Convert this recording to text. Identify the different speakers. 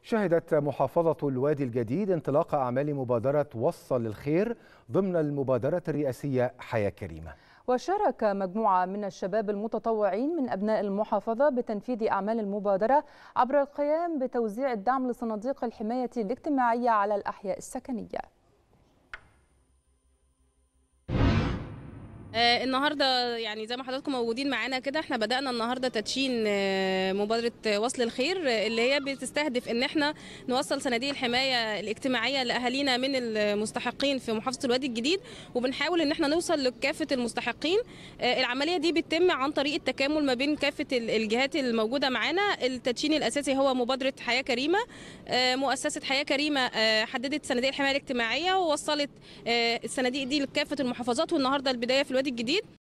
Speaker 1: شهدت محافظة الوادي الجديد انطلاق أعمال مبادرة وصل الخير ضمن المبادرة الرئاسية حياة كريمة
Speaker 2: وشارك مجموعة من الشباب المتطوعين من أبناء المحافظة بتنفيذ أعمال المبادرة عبر القيام بتوزيع الدعم لصناديق الحماية الاجتماعية على الأحياء السكنية
Speaker 3: آه النهارده يعني زي ما حضراتكم موجودين معانا كده احنا بدانا النهارده تدشين آه مبادره وصل الخير آه اللي هي بتستهدف ان احنا نوصل صناديق الحمايه الاجتماعيه لاهالينا من المستحقين في محافظه الوادي الجديد وبنحاول ان احنا نوصل لكافه المستحقين العمليه دي بتتم عن طريق التكامل ما بين كافه الجهات الموجوده معانا التدشين الاساسي هو مبادره حياه كريمه مؤسسه حياه كريمه حددت صناديق الحمايه الاجتماعيه ووصلت الصناديق دي لكافه المحافظات والنهارده البدايه في الوادي الجديد